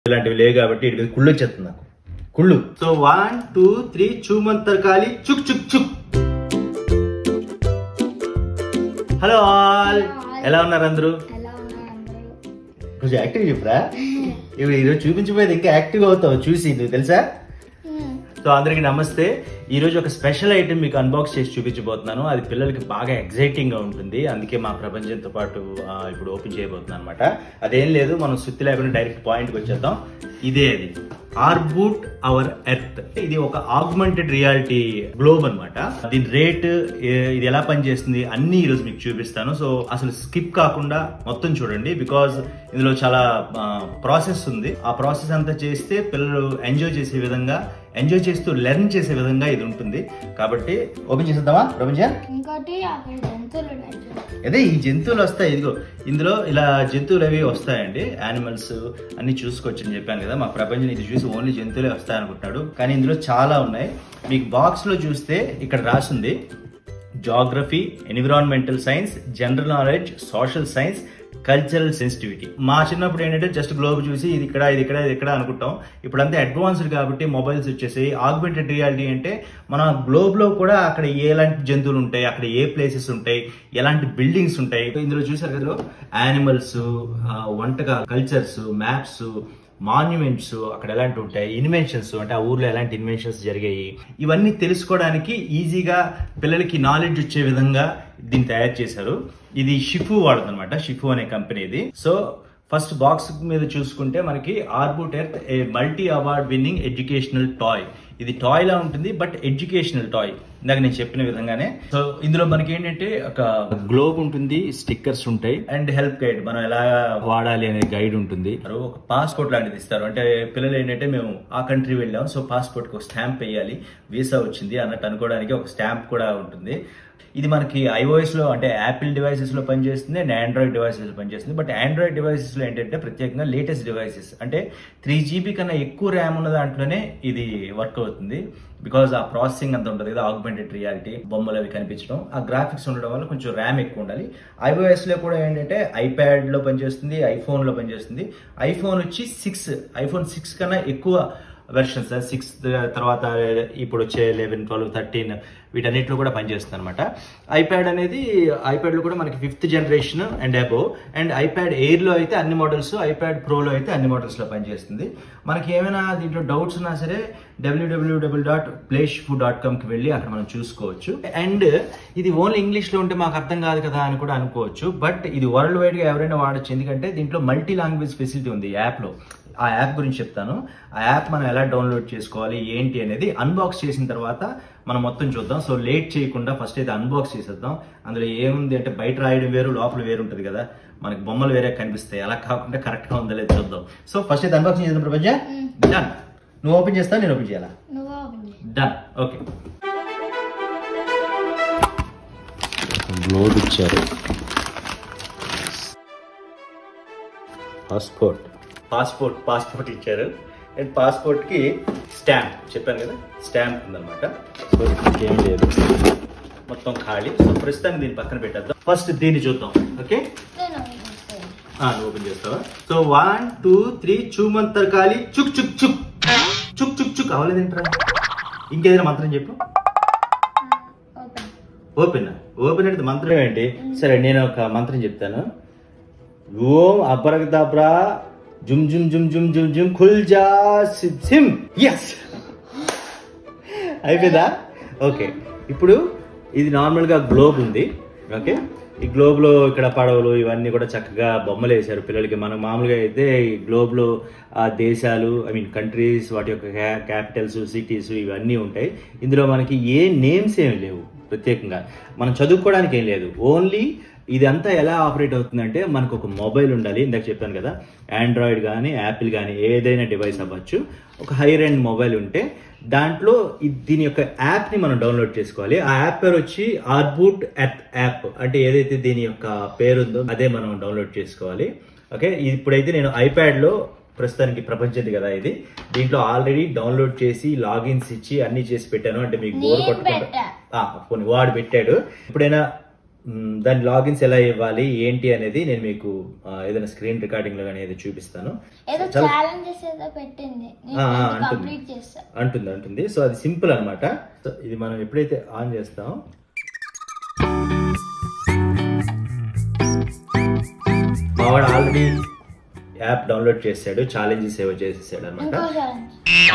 ఇలాంటివి లేవు కాబట్టి ఇటు మీద కుళ్ళు వచ్చేస్తుంది నాకు కుళ్ళు సో వన్ టూ త్రీ చూమంతర్ కాలి చుక్ చుక్ చుక్ హలో ఆల్ ఎలా ఉన్నారు అందరూ ఎలా ఉన్నారు అందరూ కొంచెం యాక్టివ్ చెప్పరా ఇప్పుడు ఈరోజు చూపించబోయేది ఇంకా యాక్టివ్ అవుతావు చూసి నువ్వు తెలుసా సో అందరికీ నమస్తే ఈ రోజు ఒక స్పెషల్ ఐటెం మీకు అన్బాక్స్ చేసి చూపించబోతున్నాను అది పిల్లలకి బాగా ఎగ్జైటింగ్ గా ఉంటుంది అందుకే మా ప్రపంచంతో పాటు ఆ, ఇప్పుడు ఓపెన్ చేయబోతున్నాను అనమాట అదేం లేదు మనం సుత్తి లేకుండా డైరెక్ట్ పాయింట్కి వచ్చేద్దాం ఇదే అది ఆర్బూట్ అవర్ ఎర్త్ ఇది ఒక ఆగ్మెంటెడ్ రియాలిటీ గ్లోబ్ అన్నమాట దీని రేట్ ఇది ఎలా పనిచేస్తుంది అన్ని ఈ రోజు మీకు చూపిస్తాను సో అసలు స్కిప్ కాకుండా మొత్తం చూడండి బికాజ్ ఇందులో చాలా ప్రాసెస్ ఉంది ఆ ప్రాసెస్ అంతా చేస్తే పిల్లలు ఎంజాయ్ చేసే విధంగా ఎంజాయ్ చేస్తూ లెర్న్ చేసే విధంగా ఇది ఉంటుంది కాబట్టి ఓపెన్ చేసేద్దామా ప్రపంచ ఇంకోటి అక్కడ జంతువులు ఉన్నాయి చూడు. అదే ఈ జంతువులు వస్తాయి ఇదిగో ఇందులో ఇలా జంతువులు అవి వస్తాయండి యానిమల్స్ అన్ని చూసుకోవచ్చు అని చెప్పాను కదా మా ప్రపంచం ఇది చూసి ఓన్లీ జంతువులే వస్తాయి అనుకుంటున్నాడు కానీ ఇందులో చాలా ఉన్నాయి మీకు బాక్స్ లో చూస్తే ఇక్కడ రాసింది geography environmental science general knowledge social science cultural sensitivity మా చిన్నప్పుడు ఏంటంటే జస్ట్ గ్లోబ్ చూసి ఇది ఇక్కడ ఇది ఇక్కడ ఇది ఇక్కడ అనుకుంటాం ఇప్పుడు అంతా అడ్వాన్స్డ్ కాబట్టి మొబైల్స్ వచ్చేసి ఆగ్మెంటెడ్ రియాలిటీ అంటే మన గ్లోబ్ లో కూడా అక్కడ ఎలాంటి జంతువులు ఉంటాయి అక్కడ ఏ ప్లేసెస్ ఉంటాయి ఎలాంటి బిల్డింగ్స్ ఉంటాయి ఇందులో చూసారు కదా యానిమల్స్ వంటగా కల్చర్స్ మ్యాప్స్ మాన్యుమెంట్స్ అక్కడ ఎలాంటి ఉంటాయి ఇన్వెన్షన్స్ అంటే ఆ ఊర్లో ఎలాంటి ఇన్వెన్షన్స్ జరిగాయి ఇవన్నీ తెలుసుకోవడానికి ఈజీగా పిల్లలకి నాలెడ్జ్ వచ్చే విధంగా దీన్ని తయారు చేశారు ఇది షిఫు వాడుతుందన్నమాట షిఫు అనే కంపెనీ ఇది సో ఫస్ట్ బాక్స్ మీద చూసుకుంటే మనకి Orboot Earth a multi award winning educational toy ఇది టాయ్ లా ఉంటుంది బట్ ఎడ్యుకేషనల్ టాయ్ ఇందాక నేను చెప్పిన విధంగానే సో ఇందులో మనకి ఏంటంటే ఒక గ్లోబ్ ఉంటుంది స్టిక్కర్స్ ఉంటాయి అండ్ హెల్ప్ గైడ్ మనం ఎలా వాడాలి అనే గైడ్ ఉంటుంది ఒక పాస్పోర్ట్ లాంటిది ఇస్తారు అంటే పిల్లలు ఏంటంటే మేము ఆ కంట్రీ వెళ్ళాం సో పాస్పోర్ట్ కి ఒక స్టాంప్ వేయాలి వీసా వచ్చింది అన్నట్టు అనుకోవడానికి ఒక స్టాంప్ కూడా ఉంటుంది ఇది మనకి ఐఓఎస్ లో అంటే యాపిల్ డివైసెస్ లో పనిచేస్తుంది అండ్ ఆండ్రాయిడ్ డివైసెస్ లో పనిచేస్తుంది బట్ ఆండ్రాయిడ్ డివైసెస్ లో ఏంటంటే ప్రత్యేకంగా లేటెస్ట్ డివైసెస్ అంటే త్రీ జీబీ కన్నా ఎక్కువ ర్యామ్ ఉన్న దాంట్లోనే ఇది వర్క్ అవుతుంది బికాజ్ ఆ ప్రాసెసింగ్ అంత ఉంటుంది కదా ఆగ్మెంటెడ్ రియాలిటీ బొమ్మలు అవి కనిపించడం ఆ గ్రాఫిక్స్ ఉండడం వల్ల కొంచెం ర్యామ్ ఎక్కువ ఉండాలి ఐఓఎస్ లో కూడా ఏంటంటే ఐప్యాడ్ లో పనిచేస్తుంది ఐఫోన్ లో పనిచేస్తుంది ఐఫోన్ వచ్చి సిక్స్ ఐఫోన్ సిక్స్ కన్నా ఎక్కువ వెర్షన్స్ సిక్స్ తర్వాత ఇప్పుడు వచ్చే లెవెన్ ట్వెల్వ్ థర్టీన్ వీటన్నిటిలో కూడా పనిచేస్తుంది అనమాట ఐప్యాడ్ అనేది ఐప్యాడ్లో కూడా మనకి fifth generation and above and iPad ఎయిర్లో అయితే అన్ని మోడల్స్ ఐప్యాడ్ ప్రోలో అయితే అన్ని మోడల్స్లో పనిచేస్తుంది మనకి ఏమైనా దీంట్లో డౌట్స్ ఉన్నా సరే డబ్ల్యూడబ్ల్యూడబ్ల్యూ డాట్ ప్లేషిఫు డాట్ కామ్కి వెళ్ళి అక్కడ మనం చూసుకోవచ్చు అండ్ ఇది ఓన్లీ ఇంగ్లీష్లో ఉంటే మాకు అర్థం కాదు కదా అని కూడా అనుకోవచ్చు బట్ ఇది వరల్డ్ వైడ్గా ఎవరైనా వాడచ్చు ఎందుకంటే దీంట్లో మల్టీ లాంగ్వేజ్ ఫెసిలిటీ ఉంది ఈ యాప్లో ఆ యాప్ గురించి చెప్తాను ఆ యాప్ మనం ఎలా డౌన్లోడ్ చేసుకోవాలి ఏంటి అనేది అన్బాక్స్ చేసిన తర్వాత మనం మొత్తం చూద్దాం సో లేట్ చేయకుండా ఫస్ట్ అయితే అన్బాక్స్ చేసేద్దాం అందులో ఏముంది అంటే బయట రాయడం వేరు లోపల వేరు ఉంటుంది కదా మనకి బొమ్మలు వేరే కనిపిస్తాయి అలా కాకుండా కరెక్ట్ గా ఉందో లేదో చూద్దాం సో ఫస్ట్ అయితే అన్బాక్సింగ్ చేద్దాం ప్రపంచ డన్ నువ్వు ఓపెన్ చేస్తా నేను ఓపెన్ చేయాలా నువ్వు ఓపెన్ చేయి. డన్ ఓకే గ్లోబ్ ఇచ్చారు పాస్పోర్ట్ పాస్పోర్ట్ పాస్పోర్ట్ ఇచ్చారు అండ్ పాస్పోర్ట్ కి స్టాంప్ చెప్పాను కదా స్టాంప్ ఉందన్నమాట సో ఇంకేం లేదు మొత్తం ఖాళీ సో ప్రస్తుతానికి దీన్ని పక్కన పెట్టేద్దాం ఫస్ట్ దీన్ని చూద్దాం ఓకే నేను ఓపెన్ చేస్తాను. ఆ, నువ్వు ఓపెన్ చేస్తావా సో వన్ టూ త్రీ చూమంతర్ కాలి చుక్ చుక్ చుక్ చుక్ చుక్ చుక్ అవ్వలేదేంట్రా ఇంకేదైనా మంత్రం చెప్పు ఓపెన్ ఓపెన్ ఓపెన్ అంటే మంత్రం ఏంటి సరే నేను ఒక మంత్రం చెప్తాను ఓం అపరగదాబ్రా జుమ్ జుమ్ జుమ్ జుమ్ జుమ్ జుమ్ ఖుల్జా సిమ్ సిమ్ ఎస్ అయిపోయిందా ఓకే ఇప్పుడు ఇది నార్మల్ గా గ్లోబ్ ఉంది ఓకే ఈ గ్లోబ్ లో ఇక్కడ పడవలు ఇవన్నీ కూడా చక్కగా బొమ్మలు వేశారు పిల్లలకి మనం మామూలుగా అయితే ఈ గ్లోబ్ లో ఆ దేశాలు ఐ మీన్ కంట్రీస్ వాటి యొక్క క్యాపిటల్స్ సిటీస్ ఇవన్నీ ఉంటాయి ఇందులో మనకి ఏ నేమ్స్ ఏమి లేవు ప్రత్యేకంగా మనం చదువుకోవడానికి ఏం లేదు ఓన్లీ ఇదంతా ఎలా ఆపరేట్ అవుతుందంటే మనకు ఒక మొబైల్ ఉండాలి ఇందాక చెప్పాను కదా ఆండ్రాయిడ్ కానీ యాపిల్ కానీ ఏదైనా డివైస్ అవ్వచ్చు ఒక హైర్ ఎండ్ మొబైల్ ఉంటే దాంట్లో ఇ- దీని యొక్క యాప్ని మనం డౌన్లోడ్ చేసుకోవాలి ఆ యాప్ పేరు వచ్చి ఆర్బూట్ యాప్ యాప్ అంటే ఏదైతే దీని యొక్క పేరు ఉందో అదే మనం డౌన్లోడ్ చేసుకోవాలి ఓకే ఇప్పుడైతే నేను ఐప్యాడ్లో ప్రస్తుతానికి ప్రపంచది కదా ఇది దీంట్లో ఆల్రెడీ డౌన్లోడ్ చేసి లాగిన్స్ ఇచ్చి అన్ని చేసి పెట్టాను అంటే మీకు బోర్ నేను కొట్టకుండా పెట్టా. ఆ, పోనీ వాడు పెట్టాడు ఎప్పుడైనా మ్, దాని లాగిన్స్ ఎలా ఇవ్వాలి ఏంటి అనేది నేను మీకు ఆ, ఏదైనా స్క్రీన్ రికార్డింగ్ లో కానీ ఏదో చూపిస్తాను ఏదో చాలా- ఛాలెంజెస్ ఏదో పెట్టింది ఆ, ఆ, అంటుంది. కంప్లీట్ చేస్తా అంటుంది అంటుంది సో అది సింపుల్ అనమాట సో ఇది మనం ఎప్పుడైతే ఆన్ చేస్తాం మావాడు ఆల్రెడీ యాప్ డౌన్లోడ్ చేశాడు ఛాలెంజెస్ ఏవో చేసేసాడు అనమాట ఇంకో ఛాలెంజ్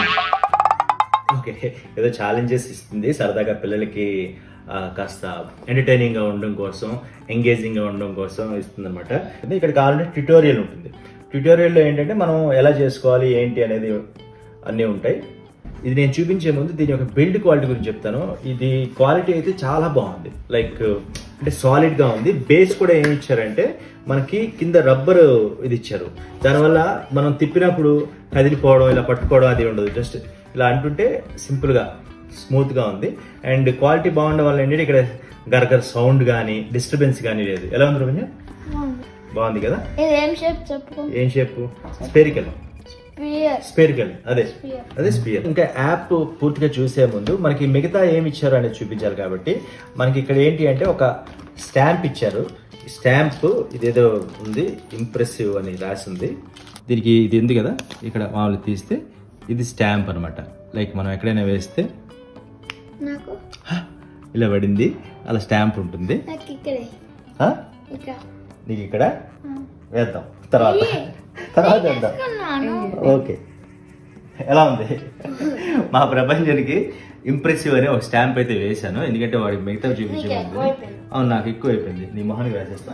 ఓకే ఏదో ఛాలెంజెస్ ఇస్తుంది సరదాగా పిల్లలకి ఆ, కాస్త ఎంటర్టైనింగ్ గా ఉండడం కోసం ఎంగేజింగ్ గా ఉండడం కోసం ఇస్తుంది అనమాట ఇక్కడ కావాలంటే ట్యూటోరియల్ ఉంటుంది ట్యూటోరియల్లో ఏంటంటే మనం ఎలా చేసుకోవాలి ఏంటి అనేది అన్నీ ఉంటాయి ఇది నేను చూపించే ముందు దీని యొక్క బిల్డ్ క్వాలిటీ గురించి చెప్తాను ఇది క్వాలిటీ అయితే చాలా బాగుంది లైక్ అంటే సాలిడ్ గా ఉంది బేస్ కూడా ఏమి ఇచ్చారంటే మనకి కింద రబ్బర్ ఇది ఇచ్చారు దానివల్ల మనం తిప్పినప్పుడు కదిలిపోవడం ఇలా పట్టుకోవడం అది ఉండదు జస్ట్ ఇలా అంటుంటే సింపుల్ గా స్మూత్ గా ఉంది అండ్ క్వాలిటీ బాగుండడం వల్ల ఏంటంటే ఇక్కడ గరగర సౌండ్ కానీ డిస్టర్బెన్స్ కానీ లేదు ఎలా ఉంది రవీంద్ర బాగుంది కదా ఇది ఏం షేప్ చెప్పుకో ఏం షేప్ స్పెరికల్ స్పియర్ స్పెరికల్ అదే Sphere. అదే స్పియర్ ఇంకా యాప్ పూర్తిగా చూసే ముందు మనకి మిగతా ఏమి ఇచ్చారు అనేది చూపించాలి కాబట్టి మనకి ఇక్కడ ఏంటి అంటే ఒక స్టాంప్ ఇచ్చారు స్టాంప్ ఇదేదో ఉంది ఇంప్రెసివ్ అని రాసి ఉంది దీనికి ఇది ఉంది కదా ఇక్కడ మామూలు తీస్తే ఇది స్టాంప్ అన్నమాట లైక్ మనం ఎక్కడైనా వేస్తే నాకు హ, ఇలా పడింది అలా స్టాంప్ ఉంటుంది నాకు ఇక్కడే హ? ఇక్కడ నీకు ఇక్కడ వేద్దాం తర్వాత తర్వాత వేద్దాం తీసుకున్నాను ఓకే ఎలా ఉంది మా ప్రపంచానికి ఇంప్రెసివ్ అనే ఒక స్టాంప్ అయితే వేశాను ఎందుకంటే వాడికి మిగతా నీకు చూపించే ఎక్కువ అయిపోయింది. అవును నాకు ఎక్కువ అయిపోయింది నీ మొహానికి వేసేస్తా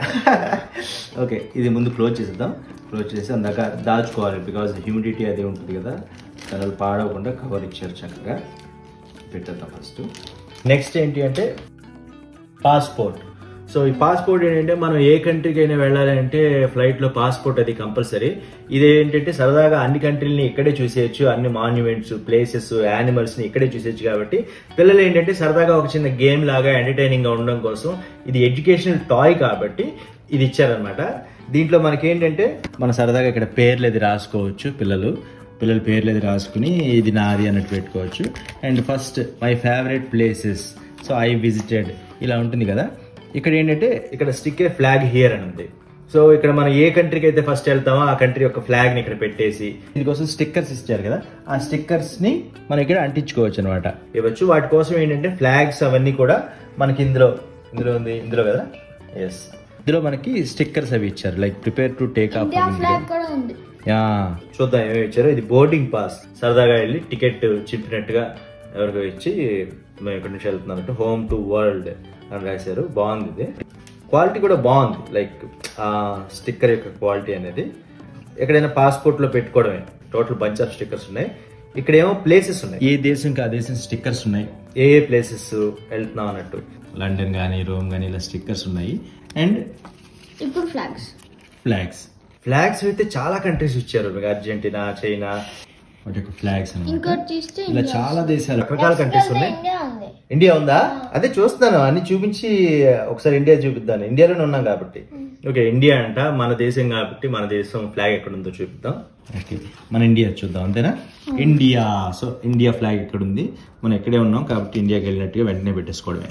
ఓకే ఇది ముందు క్లోజ్ చేసేద్దాం క్లోజ్ చేసి అందాక దాచుకోవాలి బికాజ్ హ్యూమిడిటీ అది ఉంటుంది కదా దానివల్ల పాడవకుండా కవర్ ఇచ్చారు చక్కగా పెట్టేద్దాం ఫస్ట్ నెక్స్ట్ ఏంటి అంటే పాస్పోర్ట్ సో ఈ పాస్పోర్ట్ ఏంటంటే మనం ఏ కంట్రీకి అయినా వెళ్ళాలి అంటే ఫ్లైట్ లో పాస్పోర్ట్ అది కంపల్సరీ ఇది ఏంటంటే సరదాగా అన్ని కంట్రీలని ఇక్కడే చూసేయచ్చు అన్ని మాన్యుమెంట్స్ ప్లేసెస్ యానిమల్స్ ని ఇక్కడే చూసేయచ్చు కాబట్టి పిల్లలు ఏంటంటే సరదాగా ఒక చిన్న గేమ్ లాగా ఎంటర్టైనింగ్ గా ఉండడం కోసం ఇది ఎడ్యుకేషనల్ టాయ్ కాబట్టి ఇది ఇచ్చారనమాట దీంట్లో మనకి ఏంటంటే మన సరదాగా ఇక్కడ పేర్లు అది రాసుకోవచ్చు పిల్లలు పిల్లల పేర్లు అది రాసుకుని ఇది నాది అన్నట్టు పెట్టుకోవచ్చు and first my favourite places so I visited ఇలా ఉంటుంది కదా ఇక్కడ ఏంటంటే ఇక్కడ స్టిక్ ఏ ఫ్లాగ్ హియర్ అని ఉంది సో ఇక్కడ మనం ఏ కంట్రీకి అయితే ఫస్ట్ వెళ్తామో ఆ కంట్రీ యొక్క ఫ్లాగ్ ని ఇక్కడ పెట్టేసి దీనికోసం స్టిక్కర్స్ ఇచ్చారు కదా ఆ స్టిక్కర్స్ ని మనం ఇక్కడ అంటించుకోవచ్చు అనమాట ఇవ్వచ్చు వాటి కోసం ఏంటంటే ఫ్లాగ్స్ అవన్నీ కూడా మనకి ఇందులో ఇందులో ఉంది ఇందులో కదా ఎస్ ఇందులో మనకి స్టిక్కర్స్ అవి ఇచ్చారు like prepare to take off India flag కూడా ఉంది యా చూద్దాం ఏమేమి ఇచ్చారో ఇది బోర్డింగ్ పాస్ సరదాగా వెళ్ళి టికెట్ చింపినట్టుగా ఎవరికో ఇచ్చి మేము ఇక్కడి నుంచి వెళ్తున్నట్టు హోమ్ టు వరల్డ్ అని రాశారు బాగుంది ఇది క్వాలిటీ కూడా బాగుంది లైక్ ఆ స్టిక్కర్ యొక్క క్వాలిటీ అనేది ఎక్కడైనా పాస్పోర్ట్ లో పెట్టుకోవడమే టోటల్ బంచ్ ఆఫ్ స్టిక్కర్స్ ఉన్నాయి ఇక్కడ ఏమో ప్లేసెస్ ఉన్నాయి ఏ దేశంకి ఆ దేశం స్టిక్కర్స్ ఉన్నాయి ఏ ఏ ప్లేసెస్ వెళ్తున్నాం అన్నట్టు లండన్ కానీ రోమ్ కానీ ఇలా స్టిక్కర్స్ ఉన్నాయి అండ్ ఇప్పుడు ఫ్లాగ్స్ ఫ్లాగ్స్ ఫ్లాగ్స్ అయితే చాలా కంట్రీస్ ఇచ్చారు మీకు అర్జెంటీనా చైనా వాటి యొక్క ఫ్లాగ్స్ ఇంకోటి తీస్తే ఇలా ఇండియా చాలా దేశాలు రకరకాల కంట్రీస్ ఉన్నాయి ఇండియా ఉంది ఇండియా ఉందా అదే చూస్తున్నాను అన్ని చూపించి ఒకసారి ఇండియా చూపిద్దాను ఇండియాలోనే ఉన్నాం కాబట్టి ఓకే ఇండియా అంట మన దేశం కాబట్టి మన దేశం ఫ్లాగ్ ఎక్కడ ఉందో చూపిద్దాం ఓకే మన ఇండియా చూద్దాం అంతేనా ఇండియా సో ఇండియా ఫ్లాగ్ ఇక్కడ ఉంది మనం ఎక్కడే ఉన్నాం కాబట్టి ఇండియాకి వెళ్ళినట్టుగా వెంటనే పెట్టేసుకోవడమే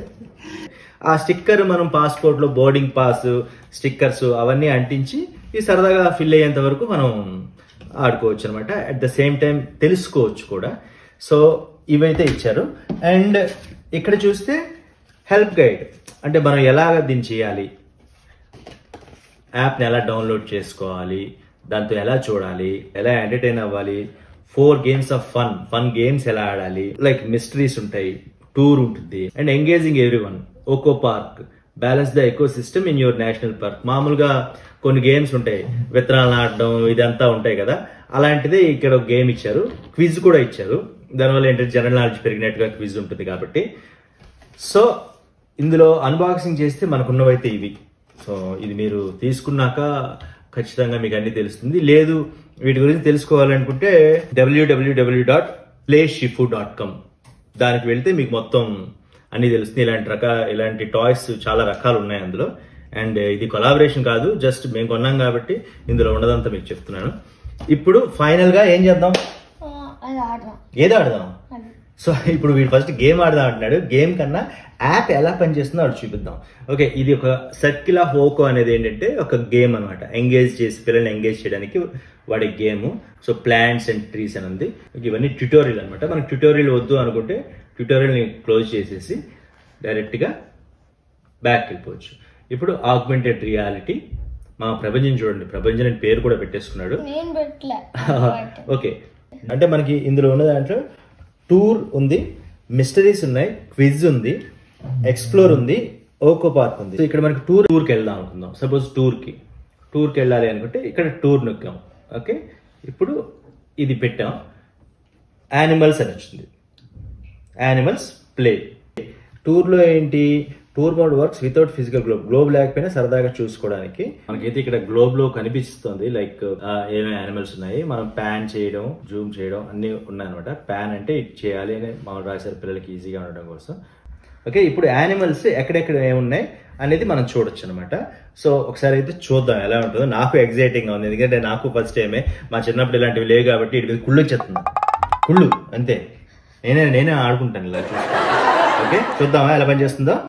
ఆ స్టిక్కర్ మనం పాస్పోర్ట్ లో బోర్డింగ్ పాస్ స్టిక్కర్స్ అవన్నీ అంటించి ఈ సరదాగా ఫిల్ అయ్యేంత వరకు మనం ఆడుకోవచ్చు అనమాట అట్ ద సేమ్ టైం తెలుసుకోవచ్చు కూడా సో ఇవైతే ఇచ్చారు అండ్ ఇక్కడ చూస్తే హెల్ప్ గైడ్ అంటే మనం ఎలాగ దీన్ని చేయాలి యాప్ని ఎలా డౌన్లోడ్ చేసుకోవాలి దాంతో ఎలా చూడాలి ఎలా ఎంటర్టైన్ అవ్వాలి four games of fun fun games ఎలా ఆడాలి లైక్ మిస్టరీస్ ఉంటాయి టూర్ ఉంటుంది అండ్ ఎంగేజింగ్ ఎవ్రీ వన్ ఓకో park balance the eco system in your national park మామూలుగా కొన్ని గేమ్స్ ఉంటాయి విత్తనాలు నాటడం ఇదంతా ఉంటాయి కదా అలాంటిదే ఇక్కడ ఒక గేమ్ ఇచ్చారు క్విజ్ కూడా ఇచ్చారు దానివల్ల ఏంటంటే జనరల్ నాలెడ్జ్ పెరిగినట్టుగా క్విజ్ ఉంటుంది కాబట్టి సో ఇందులో అన్బాక్సింగ్ చేస్తే మనకున్నవైతే ఇవి సో ఇది మీరు తీసుకున్నాక ఖచ్చితంగా మీకు అన్ని తెలుస్తుంది లేదు వీటి గురించి తెలుసుకోవాలనుకుంటే WWW dot play shifu dot com దానికి వెళ్తే మీకు మొత్తం అన్ని తెలుస్తుంది ఇలాంటి రకాల ఇలాంటి టాయ్స్ చాలా రకాలు ఉన్నాయి అందులో అండ్ ఇది కొలాబరేషన్ కాదు జస్ట్ మేము కొన్నాం కాబట్టి ఇందులో ఉన్నదంతా మీకు చెప్తున్నాను ఇప్పుడు ఫైనల్ గా ఏం చేద్దాం ఆ, అది ఆడదాం ఏది ఆడదాం అది సో ఇప్పుడు వీడు ఫస్ట్ గేమ్ ఆడదాం అంటున్నాడు గేమ్ కన్నా యాప్ ఎలా పనిచేస్తుందో అది చూపిద్దాం ఓకే ఇది ఒక సర్కిల్ ఆఫ్ ఓకో అనేది ఏంటంటే ఒక గేమ్ అనమాట ఎంగేజ్ చేసి పిల్లల్ని ఎంగేజ్ చేయడానికి వాడే game so plants and trees అని ఉంది ఇవన్నీ ట్యూటోరియల్ అనమాట మనకి ట్యూటోరియల్ వద్దు అనుకుంటే ట్యూటోరియల్ని క్లోజ్ చేసేసి డైరెక్ట్గా బ్యాక్ వెళ్ళిపోవచ్చు ఇప్పుడు ఆగ్మెంటెడ్ రియాలిటీ మా ప్రపంచం చూడండి ప్రపంచం అని పేరు కూడా పెట్టేసుకున్నాడు నేను పెట్టలే ఓకే అంటే మనకి ఇందులో ఉన్న దాంట్లో టూర్ ఉంది మిస్టరీస్ ఉన్నాయి క్విజ్ ఉంది ఎక్స్ప్లోర్ ఉంది ఓకో పార్క్ ఉంది సో ఇక్కడ మనకి టూర్ టూర్కి వెళ్దాం అనుకుందాం సపోజ్ టూర్కి టూర్కి వెళ్ళాలి అనుకుంటే ఇక్కడ టూర్ నొక్కాం ఓకే ఇప్పుడు ఇది పెట్టాం యానిమల్స్ అని వచ్చింది యానిమల్స్ ప్లే టూర్లో ఏంటి tour mode works without physical globe globe లేకపోయినా సరదాగా చూసుకోవడానికి మనకైతే ఇక్కడ గ్లోబ్ లో కనిపిస్తుంది లైక్ ఏమేమి యానిమల్స్ ఉన్నాయి మనం ప్యాన్ చేయడం జూమ్ చేయడం అన్ని ఉన్నాయన్నమాట ప్యాన్ అంటే ఇది చేయాలి అని మనం రాశారు పిల్లలకి ఈజీగా ఉండడం కోసం ఓకే ఇప్పుడు యానిమల్స్ ఎక్కడెక్కడ ఏమున్నాయి అనేది మనం చూడొచ్చు అనమాట సో ఒకసారి అయితే చూద్దాం ఎలా ఉంటుందో నాకు ఎగ్జైటింగ్ గా ఉంది ఎందుకంటే నాకు ఫస్ట్ టైమే మా చిన్నప్పుడు ఇలాంటివి లేవు కాబట్టి ఇటు మీద కుళ్ళు వచ్చేస్తుంది కుళ్ళు అంతే నేనే నేనే ఆడుకుంటాను ఇలా చూసి ఓకే చూద్దామా ఎలా పనిచేస్తుందో